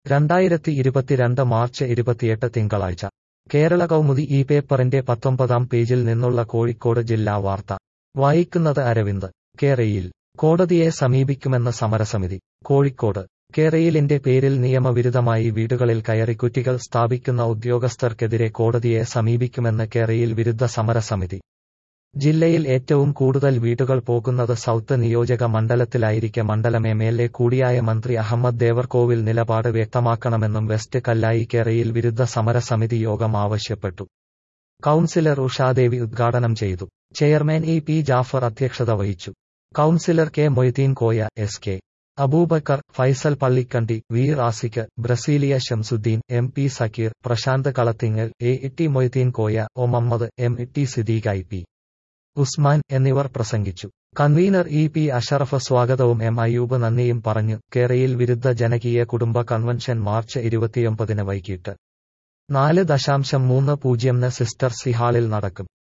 രണ്ടായിരത്തി ഇരുപത്തിരണ്ട് മാർച്ച് ഇരുപത്തിയെട്ട് തിങ്കളാഴ്ച കേരള കൗമുദി ഈ പേപ്പറിന്റെ പത്തൊമ്പതാം പേജിൽ നിന്നുള്ള കോഴിക്കോട് ജില്ലാ വാർത്ത വായിക്കുന്നത് അരവിന്ദ് കേരയിൽ കോടതിയെ സമീപിക്കുമെന്ന് സമരസമിതി കോഴിക്കോട് കേരയിലിന്റെ പേരിൽ നിയമവിരുദ്ധമായി വീടുകളിൽ കയറി കുറ്റികൾ സ്ഥാപിക്കുന്ന ഉദ്യോഗസ്ഥർക്കെതിരെ കോടതിയെ സമീപിക്കുമെന്ന് കേരയിൽ വിരുദ്ധ സമരസമിതി ജില്ലയിൽ ഏറ്റവും കൂടുതൽ വീടുകൾ പോകുന്നത് സൗത്ത് നിയോജക മണ്ഡലത്തിലായിരിക്കെ മണ്ഡലം എം എൽ എ കൂടിയായ മന്ത്രി അഹമ്മദ് ദേവർകോവിൽ നിലപാട് വ്യക്തമാക്കണമെന്നും വെസ്റ്റ് കല്ലായി കേരയിൽ വിരുദ്ധ സമരസമിതി യോഗം ആവശ്യപ്പെട്ടു കൌൺസിലർ ഉഷാദേവി ഉദ്ഘാടനം ചെയ്തു ചെയർമാൻ ഇ പി ജാഫർ അധ്യക്ഷത വഹിച്ചു councillor K Moideen Koya S K Aboobacker Faisal Pallikandi V Razik Brasilia Shamsudheen M P Sakkir Prasanth Kalathingal A T Moideen Koya O Mammad M T Siddique I P Usman എന്നിവർ പ്രസംഗിച്ചു കൺവീനർ ഇ പി അഷറഫ് സ്വാഗതവും എം അയ്യൂബ് നന്ദിയും പറഞ്ഞു കേരയിൽ വിരുദ്ധ ജനകീയ കുടുംബ കൺവെൻഷൻ മാർച്ച് ഇരുപത്തിയൊമ്പതിന് വൈകിട്ട് നാല് ദശാംശം മൂന്ന് പൂജ്യംന് സിസ്റ്റർ സി ഹാളിൽ നടക്കും